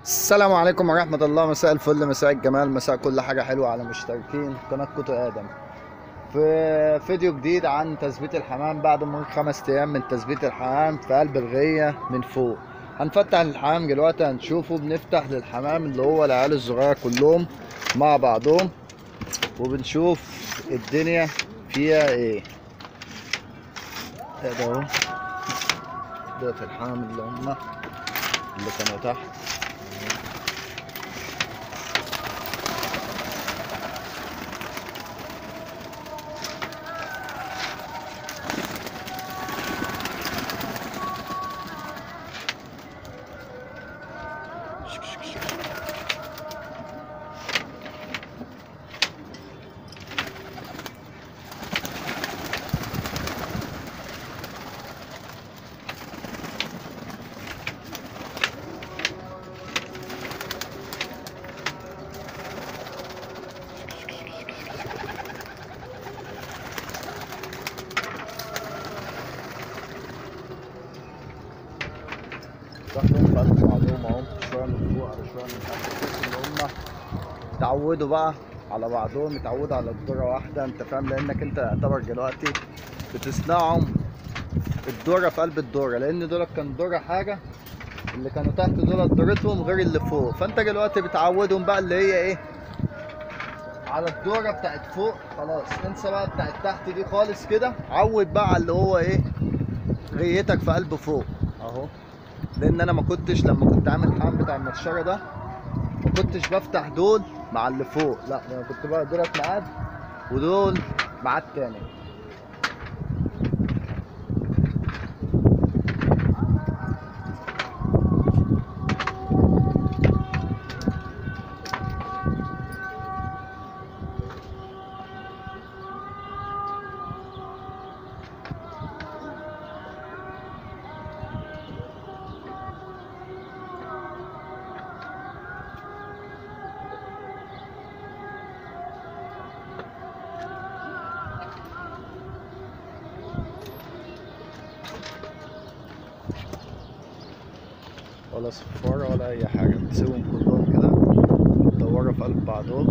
السلام عليكم ورحمة الله مساء الفل مساء الجمال مساء كل حاجة حلوة على مشتركين قناة كوتو آدم في فيديو جديد عن تثبيت الحمام بعد مرور خمس أيام من تثبيت الحمام في قلب الغية من فوق هنفتح الحمام دلوقتي هنشوفه بنفتح للحمام اللي هو العيال الصغيرة كلهم مع بعضهم وبنشوف الدنيا فيها ايه ده اهو دول الحمام اللي هم اللي كانوا تحت دخلهم في قلب بعضهم اهو شويه من فوق على شويه من تحت بحيث ان هم اتعودوا بقى على بعضهم اتعودوا على الدوره واحده انت فاهم لانك انت يعتبر دلوقتي بتصنعهم الدوره في قلب الدوره لان دول كان دوره حاجه اللي كانوا تحت دول دورتهم غير اللي فوق فانت دلوقتي بتعودهم بقى اللي هي ايه على الدوره بتاعت فوق خلاص انسى بقى بتاعت تحت دي خالص كده عود بقى على اللي هو ايه غيتك في قلب فوق اهو لان انا ما كنتش لما كنت عامل الحمام بتاع المنشره ده ما كنتش بفتح دول مع اللي فوق لا انا كنت بقى دولت ميعاد ودول ميعاد تاني ولا صفارة ولا أي حاجة بتسيبهم كلهم كده مدورة في قلب بعضهم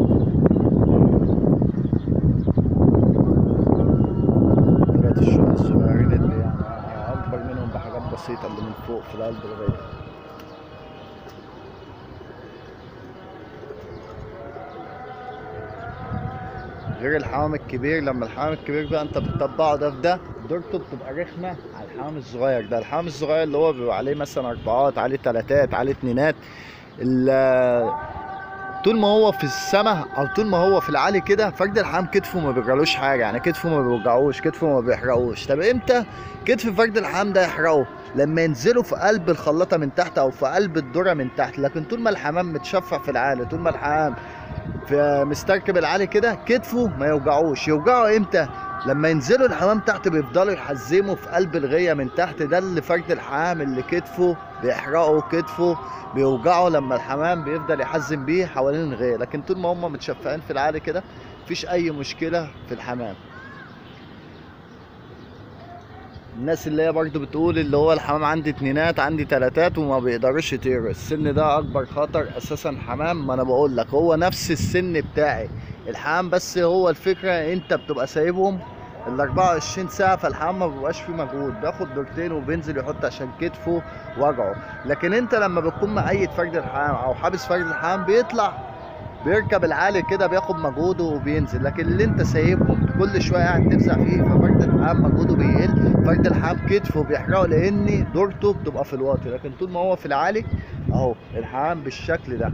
دولت الشوية الصغيرين اللي يعني أكبر منهم بحاجات بسيطة اللي من فوق في قلب الغية غير الحمام الكبير لما الحمام الكبير بقى انت بتطبقه ده في ده دورته بتبقى رخمه على الحمام الصغير ده الحمام الصغير اللي هو بيبقى عليه مثلا اربعات عليه تلاتات عليه اتنينات ال- طول ما هو في السماء او طول ما هو في العالي كده فرد الحمام كتفه ما بيجرالوش حاجه يعني كتفه ما بيوجعوش كتفه ما بيحرقوش طب امتى كتف فرد الحمام ده يحرقه لما ينزلوا في قلب الخلاطه من تحت او في قلب الذره من تحت لكن طول ما الحمام متشفع في العالي طول ما الحمام في مستركب العالي كده كتفه ما يوجعوش يوجعه امتى لما ينزلوا الحمام تحت بيفضلوا يحزموا في قلب الغية من تحت ده اللي فرد الحمام اللي كتفه بيحرقه كتفه بيوجعه لما الحمام بيفضل يحزم بيه حوالين الغية لكن طول ما هم متشفعين في العالي كده مفيش اي مشكلة في الحمام الناس اللي هي برضو بتقول اللي هو الحمام عندي اتنينات عندي تلاتات وما بيقدرش يطيروا السن ده اكبر خطر اساسا حمام ما انا بقول لك هو نفس السن بتاعي الحمام بس هو الفكره انت بتبقى سايبهم ال 24 ساعه فالحمام ما بيبقاش فيه مجهود بياخد دورتين وبينزل يحط عشان كتفه وجعه لكن انت لما بتكون مقيد فرد الحمام او حابس فرد الحمام بيطلع بيركب العالي كده بياخد مجهوده وبينزل لكن اللي انت سايبهم كل شويه قاعد تفزع فيه ففرد الحمام مجهوده بيقل فرد الحمام كتفه بيحرقه لان دورته بتبقى في الواطي لكن طول ما هو في العالي اهو الحمام بالشكل ده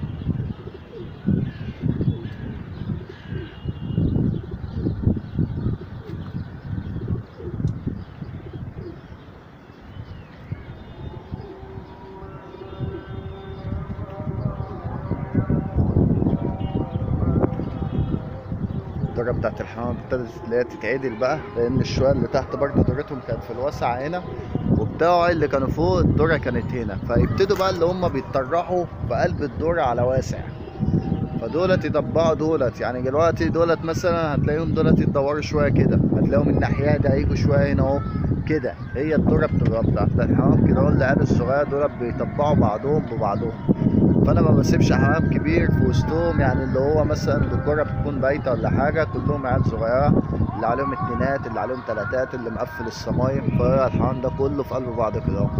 الدرجة بتاعت الحمام ابتدت اللي هي تتعدل بقى لأن الشوية اللي تحت برضه دورتهم كانت في الواسع هنا وبتاع اللي كانوا فوق الدورة كانت هنا فيبتدوا بقى اللي هم بيتطرحوا في قلب الدورة على واسع فدولت يطبقوا دولت يعني دلوقتي دولت مثلا هتلاقيهم دولت يتدوروا شويه كده هتلاقيهم الناحيه ده هيجوا شويه هنا اهو كده هي الدوره بتبقى بتاعت الحمام كده هو العيال الصغيره دول بيطبعوا بعضهم ببعضهم فانا ما بسيبش حمام كبير في وسطهم يعني اللي هو مثلا الكوره بتكون بايته ولا حاجه كلهم عيال صغيره اللي عليهم اتنينات اللي عليهم تلاتات اللي مقفل الصمايم فهو الحمام ده كله في قلب بعض كده اهو.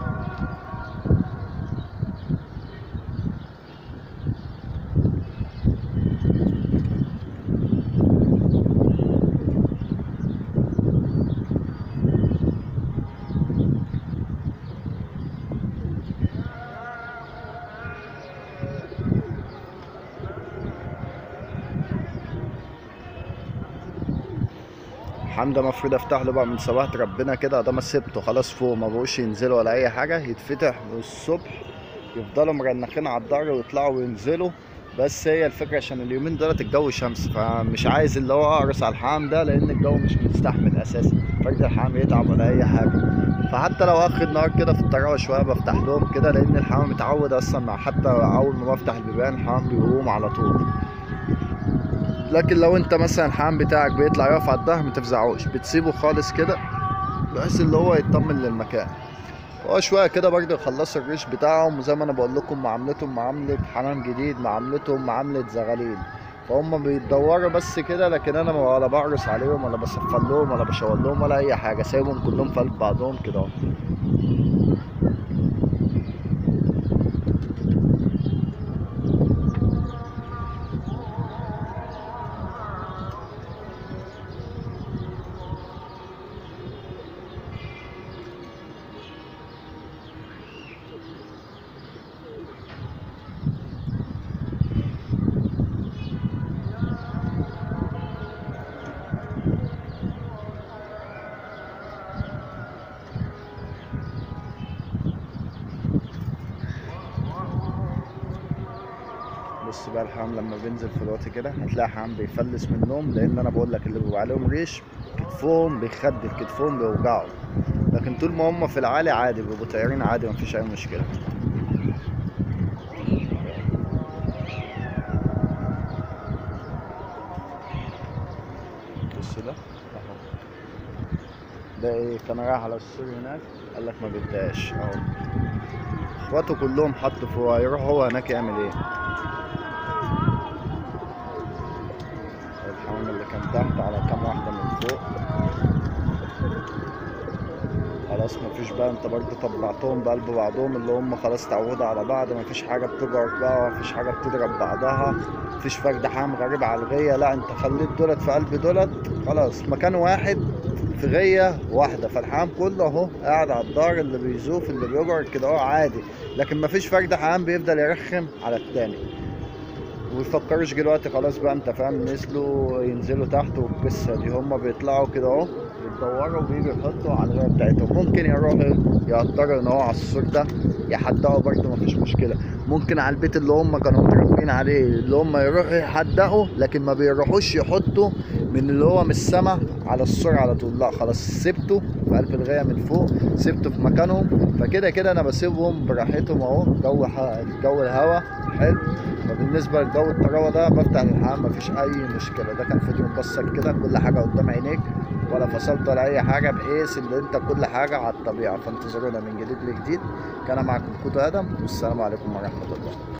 الحمام ده المفروض افتح له بقى من صباحة ربنا كده ده ما سبته خلاص فوق ما بقوش ينزلوا ولا اي حاجه يتفتح الصبح يفضلوا مرنخين على الظهر ويطلعوا وينزلوا بس هي الفكره عشان اليومين دولت الجو شمس فمش عايز اللي هو اقرص على الحمام ده لان الجو مش مستحمل اساسا فرد الحمام يتعب ولا اي حاجه فحتى لو اخر النهار كده في الطراوه شويه بفتح لهم كده لان الحمام متعود اصلا مع حتى اول ما بفتح البيبان الحمام بيقوم على طول لكن لو انت مثلا الحمام بتاعك بيطلع يقف على الظهر ما تفزعوش بتسيبه خالص كده بحيث اللي هو يطمن للمكان هو شويه كده برضه يخلصوا الريش بتاعهم وزي ما انا بقول لكم معاملتهم معامله حمام جديد معاملتهم معامله زغاليل فهم بيتدوروا بس كده لكن انا ولا بعرس عليهم ولا بصفر لهم ولا بشاور لهم ولا اي حاجه سايبهم كلهم في قلب بعضهم كده اهو بص بقى الحمام لما بينزل في الوقت كده هتلاقي حمام بيفلس من النوم لان انا بقول لك اللي بيبقى عليهم ريش كتفهم بيخدل كتفهم بيوجعوا لكن طول ما هم في العالي عادي بيبقوا طايرين عادي مفيش اي مشكله بص ده اهو ده ايه كان رايح على السور هناك قال لك ما بداش اهو اخواته كلهم حطوا فوق هيروح هو هناك يعمل ايه الحمام اللي كان تحت على كام واحدة من فوق خلاص مفيش بقى انت برضه طبعتهم بقلب بعضهم اللي هم خلاص اتعودوا على بعض مفيش حاجة بتجرب بقى مفيش حاجة بتضرب بعضها مفيش فرد حام غريب على الغية لا انت خليت دولت في قلب دولت خلاص مكان واحد في غية واحدة فالحمام كله اهو قاعد على الدار اللي بيزوف اللي بيجر كده اهو عادي لكن مفيش فرد حمام بيفضل يرخم على التاني ويفكروش دلوقتي خلاص بقى انت فاهم نزلوا ينزلوا تحت والقصه دي هما بيطلعوا كده اهو يتدوروا وبيجوا يحطوا على الغايه بتاعتهم ممكن يروحوا يقدروا ان هو على السور ده يحدقوا برضه مفيش مشكله ممكن على البيت اللي هم كانوا متربيين عليه اللي هم يروحوا يحدقوا لكن ما بيروحوش يحطوا من اللي هو من السما على السور على طول لا خلاص سبته في قلب الغايه من فوق سبته في مكانهم فكده كده انا بسيبهم براحتهم اهو جو ح- جو الهوا حلو فبالنسبه لجو الطراوه ده بفتح الحمام مفيش اي مشكله ده كان فيديو مبسط كده كل حاجه قدام عينيك ولا فصلت ولا اي حاجه بحيث ان انت كل حاجه على الطبيعه فانتظرونا من جديد لجديد كان معكم كوتو ادم والسلام عليكم ورحمه الله